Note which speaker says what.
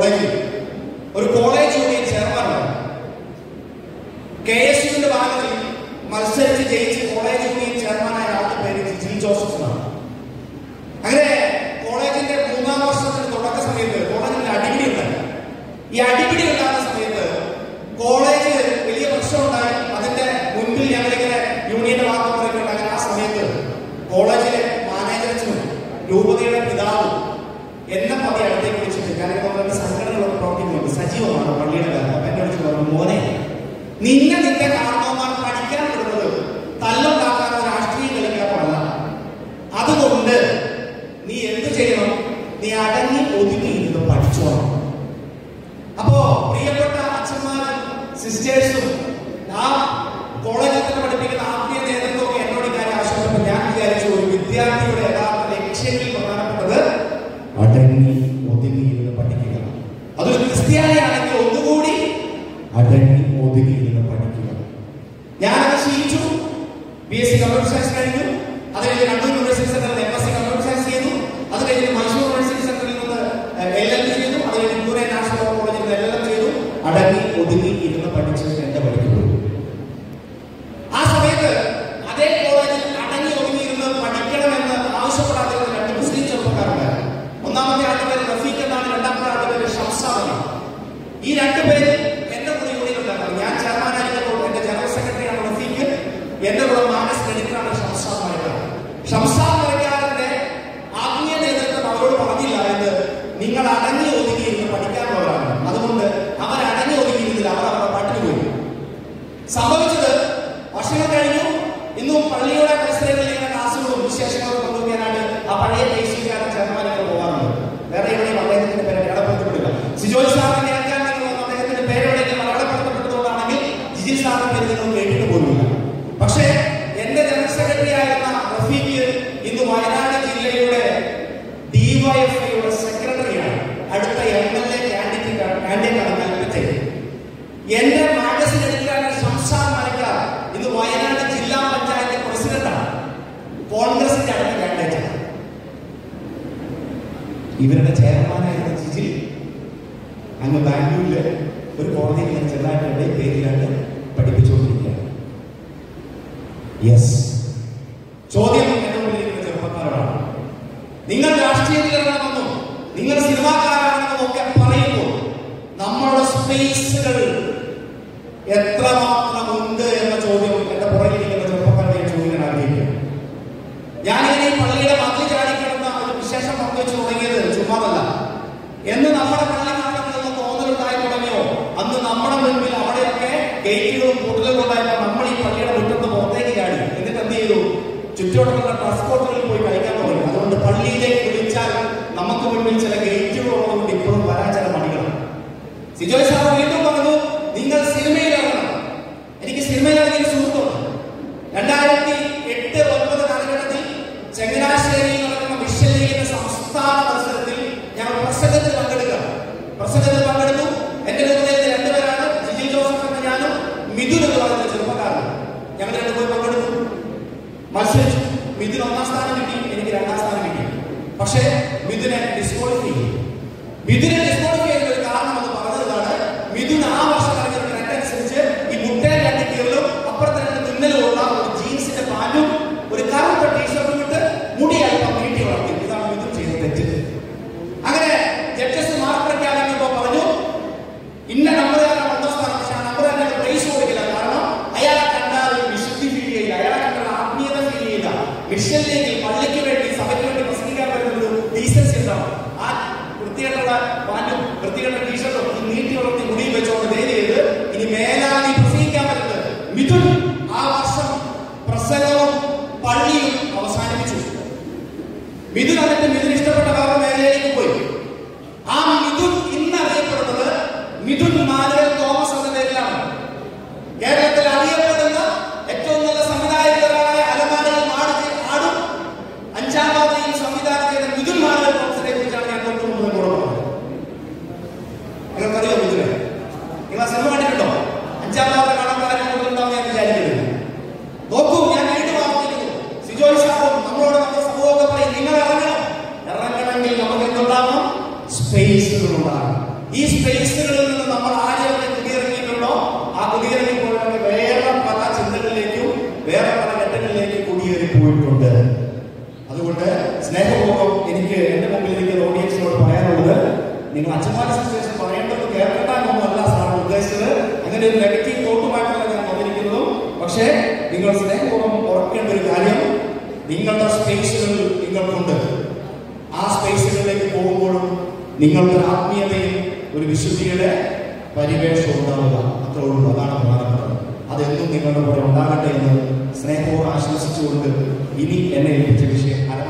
Speaker 1: കോളേജിൽ ഒരു college union ചെയർമാനാണ് കെ എസ് യുവിന്റെ ഭാഗത്തിൽ മത്സരിച്ച് ജയിച്ച് കോളേജ് യൂണിയൻ ചെയർമാനായ ആളുടെ പേര് ജിജി ജോസഫ് എന്നാണ് അങ്ങനെ കോളേജിന്റെ മൂന്നാം വർഷത്തിന്റെ തുടക്ക സമയത്ത് കോളേജിൽ അടിപിടി ഉണ്ടായി ഈ അടിപിടി ഉണ്ടാകുന്ന സമയത്ത് കോളേജ് വലിയ പ്രശ്നമുണ്ടായി അതിന്റെ മുൻപിൽ ഞങ്ങളിങ്ങനെ യൂണിയന്റെ വാക്കുകളൊക്കെ ഉണ്ടാകുന്ന ആ സമയത്ത് കോളേജിലെ മാനേജർസും രൂപതയുടെ പിതാവും എന്നെ പതി അടുത്തേക്ക് വിളിച്ചിട്ട് കാരണം നമ്മുടെ സംഘടനകളൊക്കെ പ്രവർത്തിക്കുന്നുണ്ട് സജീവമാണ് പള്ളിയുടെ കാലം അപ്പൊ എന്നെ വിളിച്ചിട്ട് പറഞ്ഞു മോനെ നിന്നെ നിന്റെ കാരണവന്മാർ പഠിക്കാൻ വിടുന്നത് തല്ലുണ്ടാക്കാനോ രാഷ്ട്രീയം കളിക്കാൻ പാടില്ല അതുകൊണ്ട് നീ എന്ത് ചെയ്യണം നീ അടങ്ങി ഒതുങ്ങി ഇരുന്ന് പഠിച്ചോണം അപ്പോ പ്രിയപ്പെട്ട അച്ഛന്മാരും സിസ്റ്റേഴ്സും ആ കോളേജിൽ തന്നെ പഠിപ്പിക്കുന്ന ആത്മീയ നേതൃത്വമൊക്കെ എന്നോട് ഈ കാര്യം ആവശ്യപ്പെട്ടപ്പോൾ ഞാൻ വിചാരിച്ചു ഒരു വിദ്യാർത്ഥിയുടെ യഥാർത്ഥ ലക്ഷ്യങ്ങളിൽ പ്രധാനപ്പെട്ടത് അടങ്ങി ഒതുങ്ങി ഇരുന്ന് പഠിക്കുക അതൊരു ക്രിസ്ത്യാനിയാണെങ്കിൽ ഒന്നുകൂടി അടങ്ങി ഒതുങ്ങി ഇരുന്ന് പഠിക്കുക ഞാനത് ശീലിച്ചു B S C computer science കഴിഞ്ഞു അത് കഴിഞ്ഞ് കണ്ണൂർ യൂണിവേഴ്സിറ്റി സെന്ററിൽ M S C computer science ചെയ്തു അത് കഴിഞ്ഞ് മൈസൂർ യൂണിവേഴ്സിറ്റി സെന്ററിൽ നിന്ന് എൽ എൽ ബി ചെയ്തു അത് കഴിഞ്ഞ് പൂനെ നാഷണൽ ലോ കോളേജിൽ നിന്ന് എൽ എൽ എം ചെയ്തു അടങ്ങി ഒതുങ്ങി ഇരുന്ന് പഠിച്ച് എന്റെ പഠിക്കുന്നു ആ സമയത്ത് അതേ കോളേജിൽ അടങ്ങി ഒതുങ്ങി ഇരുന്ന് പഠിക്കണമെന്ന് ആവശ്യപ്പെടാതിരുന്ന രണ്ട് മുസ്ലിം ചെറുപ്പക്കാരുണ്ടായിരുന്നു ഒന്നാമത്തെ ആളുടെ പേര് റഫീഖ് എന്നാണ് രണ്ടാമത്തെ ആളുടെ പേര് ഷംസാദാണ് ഈ രണ്ട് പേര് എന്റെ കൂടെ യൂണിയനുണ്ടായിരുന്നു ഞാൻ ചെയർമാനായിരിക്കുമ്പോൾ എന്റെ ജനറൽ സെക്രട്ടറിയാണ് റഫീഖ് എന്റെ കൂടെ മാനസ് എഡിറ്ററാണ് ഷംസാദ് മലക്കാർ ഷംസാദ് മലക്കാരന്റെ ആത്മീയ നേതൃത്വം അവരോട് പറഞ്ഞില്ല എന്ന് നിങ്ങൾ അടങ്ങി ഒതുങ്ങി ഇരുന്ന് പഠിക്കാനുള്ളവരാണ് അതുകൊണ്ട് അവർ അടങ്ങി ഒതുങ്ങിയിരുന്നില്ല അവർ അവരുടെ പാട്ടിന് പോയി സംഭവിച്ചത് വർഷങ്ങൾ കഴിഞ്ഞു ഇന്നും പള്ളിയുടെ പരിസരങ്ങളിൽ ഇങ്ങനെ ക്ലാസ്സുകളും വിശേഷങ്ങളും കൊണ്ടുപോകാനായിട്ട് ആ പഴയ ദേശീയക്കാരൻ ചെയർമാനൊക്കെ പോകാറുണ്ട് വേറെ എവിടെയും അദ്ദേഹത്തിന്റെ പേര് അടയാളപ്പെടുത്തപ്പെടുക സിജോയ് സാറിന്റെ കേൾക്കാൻ നിങ്ങൾ വന്ന അദ്ദേഹത്തിന്റെ പേരെവിടെയെങ്കിലും അടയാളപ്പെടുത്തപ്പെടുന്നതാണെങ്കിൽ ജിജി സാറിന്റെ പേര് നിങ്ങൾ കേട്ടിട്ട് പോലുമില്ല പക്ഷേ എന്റെ ജനറൽ സെക്രട്ടറി ആയിരുന്ന റഫീഖ് ഇന്ന് വയനാട് ജില്ലയുടെ ഡിവൈഎഫ്ഐയുടെ സെക്രട്ടറിയാണ് അടുത്ത M L A candidate candidate ആണ് കൽപ്പറ്റയിൽ എന്റെ മാഗസിൻ എഡിറ്ററായ സംസ്ഥാന മലക്കാർ ഇന്ന് വയനാട് ജില്ലാ പഞ്ചായത്ത് പ്രസിഡന്റാണ് കോൺഗ്രസിന്റെ അടുത്ത കാൻഡിഡേറ്റ് ഇവരുടെ ചെയർമാനായിരുന്ന ജിജിൽ അങ്ങ് ബാംഗ്ലൂരില് ഒരു കോടതിയിൽ ഞാൻ ചെറുതായിട്ട് എവിടെ പേരിലാണ്ട് പഠിപ്പിച്ചുകൊണ്ടിരിക്കുകയാണ് യെസ് ചോദ്യം എന്റെ മുന്നിലിരിക്കുന്ന ചെറുപ്പക്കാരോടാണ് നിങ്ങൾ രാഷ്ട്രീയത്തിൽ ഇറങ്ങണമെന്നും നിങ്ങൾ സിനിമാക്കാരാണെന്നും ഒക്കെ പറയുമ്പോൾ നമ്മളുടെ സ്പേസുകൾ എത്രമാത്രം ഉണ്ട് എന്ന ചോദ്യം എന്റെ പുറകിലിരിക്കുന്ന ചെറുപ്പക്കാരുടെ ഞാൻ ചോദിക്കാൻ ആഗ്രഹിക്കുന്നു ഞാനിങ്ങനെ ഈ പള്ളിയുടെ മതിൽ ചാടിക്കിടന്ന ഒരു വിശേഷം പങ്കുവെച്ച് തുടങ്ങിയത് ചുമ്മാതല്ല എന്ന് നമ്മുടെ പള്ളി കാണുന്നത് തോന്നലുണ്ടായി തുടങ്ങിയോ അന്ന് നമ്മുടെ മുൻപിൽ അവിടെയൊക്കെ ഗേറ്റുകളും പൂട്ടലുകളും ഉണ്ടായപ്പോൾ നമ്മൾ ഈ പള്ളിയുടെ മുറ്റത്ത് പുറത്തേക്ക് ചാടി എന്നിട്ട് എന്ത് ചെയ്തു ചുറ്റോട്ടുള്ള ട്രാൻസ്പോർട്ടുകളിൽ പോയി കളിക്കാൻ തുടങ്ങി അതുകൊണ്ട് പള്ളിയിലേക്ക് വിളിച്ചാൽ നമുക്ക് മുൻപിൽ ചില ഗേറ്റുകൾ ഉള്ളതുകൊണ്ട് ഇപ്പോഴും വരാൻ ചില മണികളാണ് സിജോയ് സാർ വീണ്ടും പറഞ്ഞു നിങ്ങൾ സിനിമയിൽ ഇറങ്ങണം എനിക്ക് സിനിമയിൽ ഇറങ്ങിയ സുഹൃത്തുണ്ട് രണ്ടായിരത്തി എട്ട് ഒൻപത് കാലഘട്ടത്തിൽ ചങ്ങനാശ്ശേരിയിൽ നടക്കുന്ന വിഷ്വൽ ലീഗിന്റെ സംസ്ഥാന മത്സരത്തിൽ ഞങ്ങൾ പ്രസംഗത്തിൽ പങ്കെടുക്കുക പ്രസംഗത്തിൽ പങ്കെടുത്തു എന്റെ രൂപതയിൽ രണ്ടുപേരാണ് ജിജി ജോസഫ് എന്ന ഞാനും മിഥുൻ എന്ന് പറയുന്ന ചെറുപ്പക്കാരനും ഞങ്ങൾ രണ്ടുപോയി പങ്കെടുത്തു മത്സരിച്ചു മിഥുൻ ഒന്നാം സ്ഥാനം കിട്ടി എനിക്ക് രണ്ടാം സ്ഥാനം കിട്ടി പക്ഷേ മിഥുനെ ഡിസ്ക്വാളിഫൈ ചെയ്തു മിഥുനെ ഡിസ്ക്വാളിഫൈ ചെയ്ത ഒരു കാരണം എന്ന് പറഞ്ഞതാണ് മിഥുൻ ആ വർഷം ഇറങ്ങിയ ട്രെൻഡ് അനുസരിച്ച് ഈ മുട്ടയിൽ രണ്ട് കീറലും അപ്പുറത്തെ രണ്ട് തുന്നലുമുള്ള ഒരു ജീൻസിന്റെ പാന്റും ഒരു കറുത്ത ടീഷർട്ടും ഇട്ട് മുടി അല്പം നീട്ടി വളർത്തി ഇതാണ് മിഥുൻ ചെയ്ത തെറ്റ് അങ്ങനെ ജഡ്ജസ് മാർക്ക് പ്രഖ്യാപിക്കുമ്പോൾ പറഞ്ഞു ഇന്ന നമ്പറുകാരാണ് ഒന്നാം സ്ഥാനം പക്ഷെ ആ നമ്പറുകാരനെ പ്രൈസ് കൊടുക്കില്ല കാരണം അയാളെ കണ്ടാൽ ഒരു വിശുദ്ധി ഫീൽ ചെയ്യില്ല അയാളെ കണ്ടാൽ ആത്മീയത ഫീൽ ചെയ്യില്ല മിഷനിലേക്ക് പള്ളിക്ക് വേണ്ടി സഭയ്ക്ക് വേണ്ടി പ്രസംഗിക്കാൻ പറ്റുന്ന ഒരു ഡീസൻസി ഉണ്ടാവും ആ വൃത്തികെട്ടുള്ള പാൻറ്റും വൃത്തികെട്ട ടീഷർട്ടും ഈ നീട്ടി വളർത്തി മുടിയും വെച്ചോണ്ട് ദയവ് ചെയ്ത് ഇനി മേലാൽ ഈ പ്രസംഗിക്കാൻ പറ്റുന്നത് മിഥുൻ ആ വർഷം പ്രസംഗവും പള്ളിയും അവസാനിപ്പിച്ചു മിഥുൻ എന്നിട്ട് മിഥുൻ ഇഷ്ടപ്പെട്ട വേറെ മേഖലയിലേക്ക് പോയി ആ മിഥുൻ ഇന്ന് അറിയപ്പെടുന്നത് മിഥുൻ മാനുവൽ തോമസ് എന്ന പേരിലാണ് കേരളത്തിൽ അറിയപ്പെടുന്ന ഏറ്റവും നല്ല സംവിധായകരായ അലമാരയിൽ ആട് ആടും അഞ്ചാം പാതയിൽ സംവിധാനം ചെയ്ത മിഥുൻ മാനുവൽ തോമസിനെ കുറിച്ചാണ് ഞാൻ തൊട്ട് മുമ്പ് നിങ്ങളോട് പറഞ്ഞത് നിങ്ങൾക്കറിയോ മിഥുനെ നിങ്ങൾ ആ സിനിമ കണ്ടിട്ടുണ്ടോ അഞ്ചാം പാത കാണാൻ പറയാൻ കൂടുതലുണ്ടാവും ഞാൻ വിചാരിക്കുന്നത് നോക്കൂ ഞാൻ വീണ്ടും ആവർത്തിക്കുന്നു സിജോയ് സാറും നമ്മളോട് നമ്മുടെ സമൂഹമൊക്കെ പറയും നിങ്ങൾ ഇറങ്ങണം ഇറങ്ങണമെങ്കിൽ നമുക്ക് എന്തുണ്ടാവണം സ്പേസുകൾ ഉണ്ടാകണം ഈ സ്പേസുകളിൽ നിന്ന് നമ്മൾ ആരെയൊക്കെ കുടിയിറങ്ങിയിട്ടുണ്ടോ ആ കുടിയിറങ്ങിപ്പോയവരൊക്കെ വേറെ പല ചിന്തകളിലേക്കും വേറെ പല ഘട്ടങ്ങളിലേക്കും കുടിയേറി പോയിട്ടുണ്ട് അതുകൊണ്ട് സ്നേഹപൂർവ്വം എനിക്ക് എന്റെ മുമ്പിൽ ഇരിക്കുന്ന ഓഡിയൻസിനോട് പറയാനുള്ളത് നിങ്ങൾ അച്ഛന്മാരുടെ സിറ്റുവേഷൻ പറയേണ്ടത് കേൾക്കണ്ടെന്നൊന്നുമല്ല സാർ ഉദ്ദേശിച്ചത് അങ്ങനെ ഒരു നെഗറ്റീവ് തോട്ടുമായിട്ടല്ല ഞാൻ വന്നിരിക്കുന്നതും പക്ഷേ നിങ്ങൾ സ്നേഹപൂർവ്വം ഓർക്കേണ്ട ഒരു കാര്യം നിങ്ങളുടെ സ്പേസുകൾ നിങ്ങൾക്കുണ്ട് ആ സ്പേസുകളിലേക്ക് പോകുമ്പോഴും നിങ്ങൾക്ക് ഒരു ആത്മീയതയും ഒരു വിശുദ്ധിയുടെ പരിവേഷം ഉണ്ടാവുക അത്രേ ഉള്ളൂ അതാണ് പ്രധാനപ്പെട്ടത് അതെന്നും നിങ്ങളുടെ കൂടെ ഉണ്ടാകട്ടെ എന്ന് സ്നേഹപൂർവ്വം ആശംസിച്ചുകൊണ്ട് ഇനി എന്നെ ഏൽപ്പിച്ച വിഷയം